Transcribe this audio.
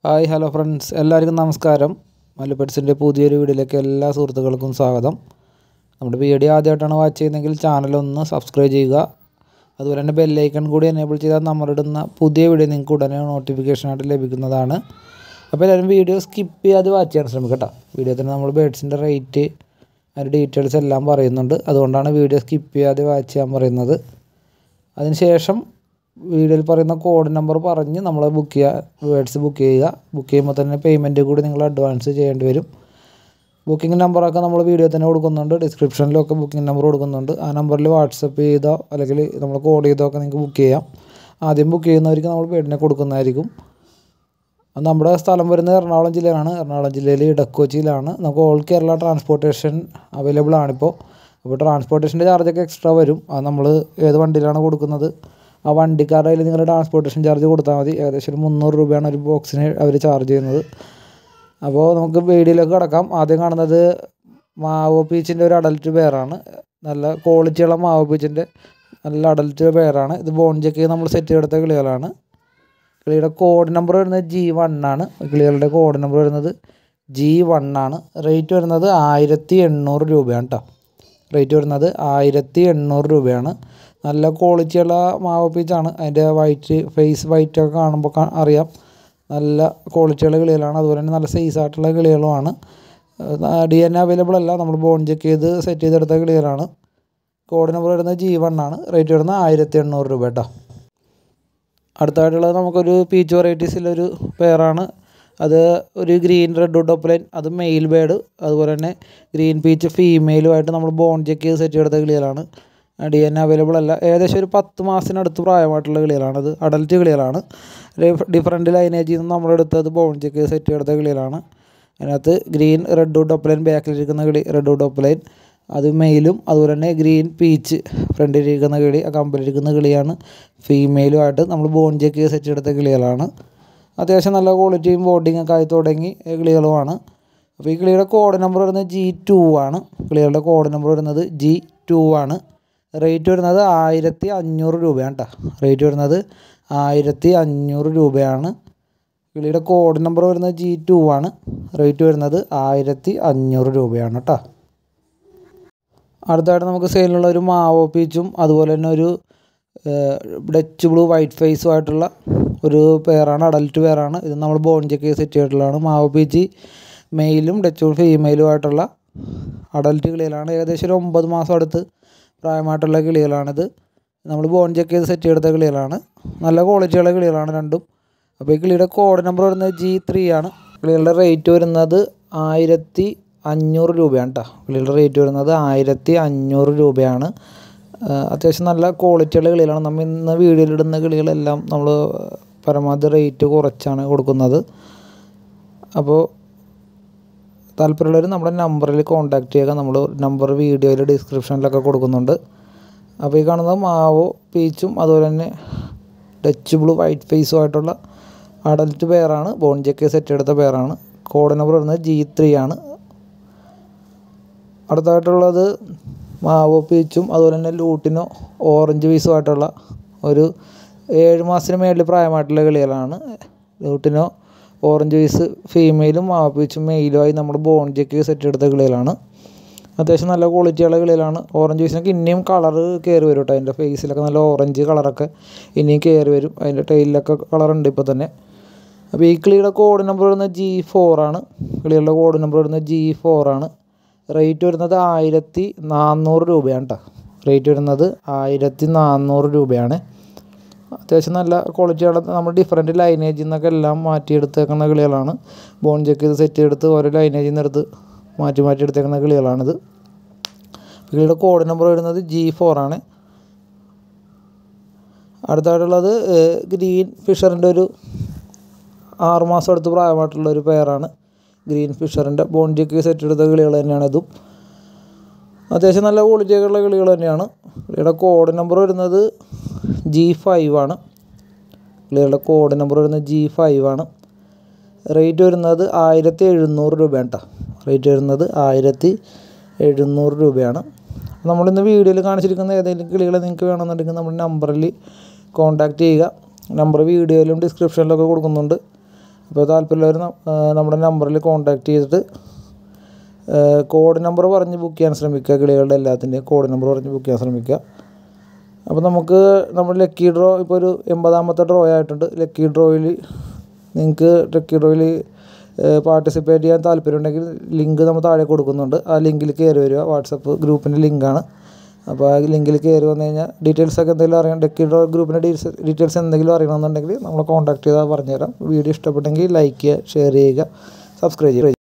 hi hello friends എല്ലാവർക്കും നമസ്കാരം മല്ലുപെറ്റ്സിൻ്റെ പുതിയൊരു വീഡിയോയിലേക്ക് എല്ലാ സുഹൃത്തുക്കൾക്കും സ്വാഗതം നമ്മുടെ വീഡിയോ ആദ്യമായിട്ടാണ് വാച്ച് ചെയ്യുന്നതെങ്കിൽ ചാനലൊന്ന് സബ്സ്ക്രൈബ് ചെയ്യുക അതുപോലെ തന്നെ ബെല്ലൈക്കൺ കൂടി എനേബിൾ ചെയ്താൽ നമ്മളിടുന്ന പുതിയ വീഡിയോ നിങ്ങൾക്ക് ഉടനെ നോട്ടിഫിക്കേഷനായിട്ട് ലഭിക്കുന്നതാണ് അപ്പോൾ എല്ലാവരും വീഡിയോ സ്കിപ്പ് ചെയ്യാതെ വാച്ച് ചെയ്യാൻ ശ്രമിക്കുക കേട്ടോ വീഡിയോ തന്നെ നമ്മൾ ബേഡ്സിൻ്റെ റേറ്റ് അതിൻ്റെ ഡീറ്റെയിൽസ് എല്ലാം പറയുന്നുണ്ട് അതുകൊണ്ടാണ് വീഡിയോ സ്കിപ്പ് ചെയ്യാതെ വാച്ച് ചെയ്യാൻ പറയുന്നത് അതിനുശേഷം വീഡിയോയിൽ പറയുന്ന കോഡ് നമ്പർ പറഞ്ഞ് നമ്മൾ ബുക്ക് ചെയ്യുക വേഡ്സ് ബുക്ക് ചെയ്യുക ബുക്ക് ചെയ്യുമ്പോൾ തന്നെ പേയ്മെൻറ്റ് കൂടി നിങ്ങൾ അഡ്വാൻസ് ചെയ്യേണ്ടി വരും ബുക്കിംഗ് നമ്പറൊക്കെ നമ്മൾ വീഡിയോ തന്നെ കൊടുക്കുന്നുണ്ട് ഡിസ്ക്രിപ്ഷനിലൊക്കെ ബുക്കിംഗ് നമ്പർ കൊടുക്കുന്നുണ്ട് ആ നമ്പറിൽ വാട്സപ്പ് ചെയ്തോ അല്ലെങ്കിൽ നമ്മൾ കോഡ് ചെയ്തോ ഒക്കെ നിങ്ങൾക്ക് ബുക്ക് ചെയ്യാം ആദ്യം ബുക്ക് ചെയ്യുന്നവർക്ക് നമ്മൾ പേടിനെ കൊടുക്കുന്നതായിരിക്കും അത് നമ്മുടെ സ്ഥലം വരുന്നത് എറണാകുളം ജില്ലയിലാണ് എറണാകുളം ജില്ലയിൽ ഇടക്കൊച്ചിയിലാണ് നമുക്ക് ഓൾ കേരള ട്രാൻസ്പോർട്ടേഷൻ അവൈലബിൾ ആണിപ്പോൾ അപ്പോൾ ട്രാൻസ്പോർട്ടേഷൻ്റെ ചാർജൊക്കെ എക്സ്ട്രാ വരും അത് നമ്മൾ ഏത് വണ്ടിയിലാണ് കൊടുക്കുന്നത് ആ വണ്ടിക്കാരുടെ കയ്യിൽ നിങ്ങൾ ട്രാൻസ്പോർട്ടേഷൻ ചാർജ് കൊടുത്താൽ മതി ഏകദേശം ഒരു മുന്നൂറ് രൂപയാണ് ഒരു ബോക്സിന് അവർ ചാർജ് ചെയ്യുന്നത് അപ്പോൾ നമുക്ക് വീഡിയോയിലേക്ക് കിടക്കാം ആദ്യം കാണുന്നത് മാവോ പീച്ചിൻ്റെ ഒരു അഡൽറ്റ് പെയറാണ് നല്ല ക്വാളിറ്റിയുള്ള മാവോ പീച്ചിൻ്റെ നല്ല അഡൽറ്റ് പെയറാണ് ഇത് ബോൺജയ്ക്ക് നമ്മൾ സെറ്റ് ചെയ്തെടുത്ത കിളികളാണ് കിളിയുടെ കോഡ് നമ്പർ വരുന്നത് ജി വൺ ആണ് കിളികളുടെ കോഡ് നമ്പർ വരുന്നത് ജി വൺ ആണ് റേറ്റ് വരുന്നത് ആയിരത്തി എണ്ണൂറ് രൂപയാണ് കേട്ടോ റേറ്റ് വരുന്നത് ആയിരത്തി എണ്ണൂറ് രൂപയാണ് നല്ല ക്വാളിറ്റിയുള്ള മാവ് പീച്ചാണ് അതിൻ്റെ വൈറ്റ് ഫേസ് വൈറ്റ് ഒക്കെ കാണുമ്പോൾ കാ- അറിയാം നല്ല ക്വാളിറ്റിയുള്ള കിളികളാണ് അതുപോലെ തന്നെ നല്ല സൈസ് ആയിട്ടുള്ള കിളികളുമാണ് ഡി എൻ അവൈലബിൾ അല്ല നമ്മൾ ബോൺ ചെക്ക് ചെയ്ത് സെറ്റ് ചെയ്തെടുത്ത കിളികളാണ് കോഡ് നമ്പർ വരുന്നത് ജി വൺ ആണ് റേറ്റ് വരുന്നത് ആയിരത്തി എണ്ണൂറ് രൂപ കേട്ടോ അടുത്തായിട്ടുള്ളത് നമുക്കൊരു പീച്ച് വെറൈറ്റീസിലൊരു പെയറാണ് അത് ഒരു ഗ്രീൻ റെഡ് ഡോപ്ലൈൻ അത് മെയിൽ ബേഡ് അതുപോലെ തന്നെ ഗ്രീൻ പീച്ച് ഫീമെയിലുമായിട്ട് നമ്മൾ ബോൺ ചെക്ക് ചെയ്ത് സെറ്റ് ചെയ്തെടുത്ത കിളികളാണ് ഡി എൻ അവൈലബിൾ അല്ല ഏകദേശം ഒരു പത്ത് മാസത്തിനടുത്ത് പ്രായമായിട്ടുള്ള കിളികളാണ് അത് അഡൽറ്റ് കിളികളാണ് ഡിഫറൻറ്റ് ലൈനേജിൽ നിന്ന് നമ്മളെടുത്തത് ബോൺ ചെക്ക് ചെയ്ത് സെറ്റ് ചെയ്തെടുത്ത കിളികളാണ് അതിനകത്ത് ഗ്രീൻ റെഡ് ഡോപ്ലൈൻ ബാക്കിലിരിക്കുന്ന കിളി റെഡ് ഡോപ്ലൈൻ അത് മെയിലും അതുപോലെ തന്നെ ഗ്രീൻ പീച്ച് ഫ്രണ്ടിലിരിക്കുന്ന കിളി ആ കമ്പലിരിക്കുന്ന കിളിയാണ് ഫീമെയിലുമായിട്ട് നമ്മൾ ബോൺ ചെക്ക് ചെയ്ത് സെറ്റ് എടുത്ത കിളികളാണ് അത്യാവശ്യം നല്ല ക്വാളിറ്റിയും ബോഡിങ് ഒക്കെ ആയി തുടങ്ങി കിളികളുമാണ് അപ്പോൾ ഈ കിളിയുടെ കോഡ് നമ്പർ വരുന്നത് ജി ടു ആണ് കിളികളുടെ കോഡ് നമ്പർ വരുന്നത് ജി ടു ആണ് റേറ്റ് വരുന്നത് ആയിരത്തി അഞ്ഞൂറ് രൂപയാണ് കേട്ടോ റേറ്റ് വരുന്നത് ആയിരത്തി അഞ്ഞൂറ് രൂപയാണ് കിളിയുടെ കോഡ് നമ്പർ വരുന്നത് ജി ടു ആണ് റേറ്റ് വരുന്നത് ആയിരത്തി അഞ്ഞൂറ് രൂപയാണ് കേട്ടോ അടുത്തായിട്ട് നമുക്ക് സെയിലുള്ള ഒരു മാവോ പീച്ചും അതുപോലെ തന്നെ ഒരു ഡച്ച് ബ്ലൂ വൈറ്റ് ഫേസും ആയിട്ടുള്ള ഒരു പെയറാണ് അഡൽറ്റ് പെയറാണ് ഇത് നമ്മൾ ബോൺ ചെക്ക് സെറ്റ് ചെയ്തിട്ടുള്ളതാണ് മാവോ പീച്ച് മെയിലും ഡച്ച് ബ്ലൂ ഫീമെയിലും ആയിട്ടുള്ള അഡൽറ്റ് കിളികളാണ് ഏകദേശം ഒരു ഒമ്പത് മാസം അടുത്ത് പ്രായമായിട്ടുള്ള കിളികളാണിത് നമ്മൾ ബോൺ ചെക്ക് ചെയ്ത് സെറ്റ് ചെയ്തെടുത്ത കിളികളാണ് നല്ല ക്വാളിറ്റിയുള്ള കിളികളാണ് രണ്ടും അപ്പോൾ ഈ കിളിയുടെ കോഡ് നമ്പർ വരുന്നത് ജി ത്രീ ആണ് കിളികളുടെ റേറ്റ് വരുന്നത് ആയിരത്തി അഞ്ഞൂറ് രൂപയാണ് കേട്ടോ കിളികളുടെ റേറ്റ് വരുന്നത് ആയിരത്തി അഞ്ഞൂറ് രൂപയാണ് ആ, അത്യാവശ്യം നല്ല ക്വാളിറ്റിയുള്ള കിളികളാണ് നമ്മൾ ഇന്ന് വീഡിയോയിലിടുന്ന കിളികളെല്ലാം നമ്മൾ പരമാവധി റേറ്റ് കുറച്ചാണ് കൊടുക്കുന്നത് അപ്പോൾ താല്പര്യമുള്ളവർ നമ്മുടെ നമ്പറിൽ കോൺടാക്റ്റ് ചെയ്യുക നമ്മൾ നമ്പർ വീഡിയോയിൽ ഡിസ്ക്രിപ്ഷനിലൊക്കെ കൊടുക്കുന്നുണ്ട് അപ്പോൾ ഈ കാണുന്നത് മാവോ പീച്ചും അതുപോലെ തന്നെ ഡച്ച് ബ്ലൂ വൈറ്റ് ഫേസും ആയിട്ടുള്ള അഡൽറ്റ് പെയറാണ് ബോൺ ജെക്കെ സെറ്റ് എടുത്ത പെയറാണ് കോഡ് നമ്പർ വരുന്നത് ജി ത്രീ ആണ് അടുത്തായിട്ടുള്ളത് മാവോ പീച്ചും അതുപോലെ തന്നെ ലൂട്ടിനോ ഓറഞ്ച് പീസും ആയിട്ടുള്ള ഒരു ഏഴ് മാസത്തിന് മേളിൽ പ്രായമായിട്ടുള്ള കിളികളാണ് ലൂട്ടിനോ ഓറഞ്ച് പീസ് ഫീമെയിലും മാവോ പീച്ചും മെയിലുമായി നമ്മൾ ബോൺ ചെക്ക് സെറ്റ് എടുത്ത കിളികളാണ് അത്യാവശ്യം നല്ല ക്വാളിറ്റിയുള്ള കിളികളാണ് ഓറഞ്ച് പീസിനൊക്കെ ഇനിയും കളറ് കയറി വരും കേട്ടോ അതിൻ്റെ ഫേസിലൊക്കെ നല്ല ഓറഞ്ച് കളറൊക്കെ ഇനിയും കയറി വരും അതിൻ്റെ ടൈലിലൊക്കെ കളറുണ്ട് ഇപ്പോൾ തന്നെ അപ്പോൾ ഈ കിളിയുടെ കോഡ് നമ്പർ വരുന്നത് ജി ഫോറാണ് കിളികളുടെ കോഡ് നമ്പർ വരുന്നത് ജി ഫോറാണ് റേറ്റ് വരുന്നത് ആയിരത്തി നാനൂറ് രൂപയാണ് കേട്ടോ റേറ്റ് വരുന്നത് ആയിരത്തി നാനൂറ് രൂപയാണ് അത്യാവശ്യം നല്ല ക്വാളിറ്റിയുള്ള നമ്മൾ ഡിഫറെൻറ്റ് ലൈനേജിൽ നിന്നൊക്കെ എല്ലാം മാറ്റിയെടുത്തേക്കുന്ന കിളികളാണ് ബോൺ ചെക്ക് ചെയ്ത് സെറ്റ് ചെയ്തെടുത്ത് ഓരോ ലൈനേജിൽ നിന്ന് എടുത്ത് മാറ്റി മാറ്റി എടുത്തേക്കുന്ന കിളികളാണിത് കിളിയുടെ കോഡ് നമ്പർ വരുന്നത് ജി ഫോറാണ് അടുത്തായിട്ടുള്ളത് ഏഹ്, ഗ്രീൻ ഫിഷറിൻ്റെ ഒരു ആറുമാസം അടുത്ത് പ്രായമായിട്ടുള്ള ഒരു പെയറാണ് ഗ്രീൻ ഫിഷറിൻ്റെ ബോണ്ടിക്ക് സെറ്റ് എടുത്ത കിളികൾ തന്നെയാണ് ഇതും അത്യാവശ്യം നല്ല ക്വാളിറ്റിയൊക്കെ ഉള്ള കിളികൾ തന്നെയാണ് കിളിയുടെ കോഡ് നമ്പർ വരുന്നത് ജി ഫൈവ് ആണ് കിളികളുടെ കോഡ് നമ്പർ വരുന്നത് ജി ഫൈവ് ആണ് റേറ്റ് വരുന്നത് ആയിരത്തി എഴുന്നൂറ് രൂപയാണ് കേട്ടോ റേറ്റ് വരുന്നത് ആയിരത്തി എഴുന്നൂറ് രൂപയാണ് നമ്മളിന്ന് വീഡിയോയിൽ കാണിച്ചിരിക്കുന്ന ഏതെങ്കിലും കിളികൾ നിങ്ങൾക്ക് വേണമെന്നുണ്ടെങ്കിൽ നമ്മുടെ നമ്പറിൽ കോൺടാക്റ്റ് ചെയ്യുക നമ്പർ വീഡിയോയിലും ഡിസ്ക്രിപ്ഷനിലൊക്കെ കൊടുക്കുന്നുണ്ട് അപ്പോൾ താല്പര്യമുള്ളവർ ന- ആ, നമ്മുടെ നമ്പറിൽ കോൺടാക്റ്റ് ചെയ്തിട്ട് കോഡ് നമ്പർ പറഞ്ഞ് ബുക്ക് ചെയ്യാൻ ശ്രമിക്കുക കിളികളുടെ എല്ലാത്തിൻ്റെയും കോഡ് നമ്പർ പറഞ്ഞ് ബുക്ക് ചെയ്യാൻ ശ്രമിക്കുക അപ്പോൾ നമുക്ക് നമ്മുടെ ലക്കി ഡ്രോ ഇപ്പോൾ ഒരു എൺപതാമത്തെ ഡ്രോ ആയിട്ടുണ്ട് ലക്കി ഡ്രോയിൽ നിങ്ങൾക്ക് ലക്കി ഡ്രോയിൽ പാർട്ടിസിപ്പേറ്റ് ചെയ്യാൻ താല്പര്യമുണ്ടെങ്കിൽ ലിങ്ക് നമ്മൾ താഴെ കൊടുക്കുന്നുണ്ട് ആ ലിങ്കിൽ കയറി വരിക വാട്സപ്പ് ഗ്രൂപ്പിൻ്റെ ലിങ്കാണ് അപ്പോൾ ആ ലിങ്കിൽ കയറി വന്നു കഴിഞ്ഞാൽ ഡീറ്റെയിൽസ് ഒക്കെ എന്തെങ്കിലും അറിയാം ലക്കി ഡ്രോ ഗ്രൂപ്പിൻ്റെ ഡീറ്റെയിൽസ് ഡീറ്റെയിൽസ് എന്തെങ്കിലും അറിയണമെന്നുണ്ടെങ്കിൽ നമ്മളെ കോൺടാക്ട് ചെയ്താൽ പറഞ്ഞുതരാം വീഡിയോ ഇഷ്ടപ്പെട്ടെങ്കിൽ ലൈക്ക് ചെയ്യുക ഷെയർ ചെയ്യുക സബ്സ്ക്രൈബ് ചെയ്യുക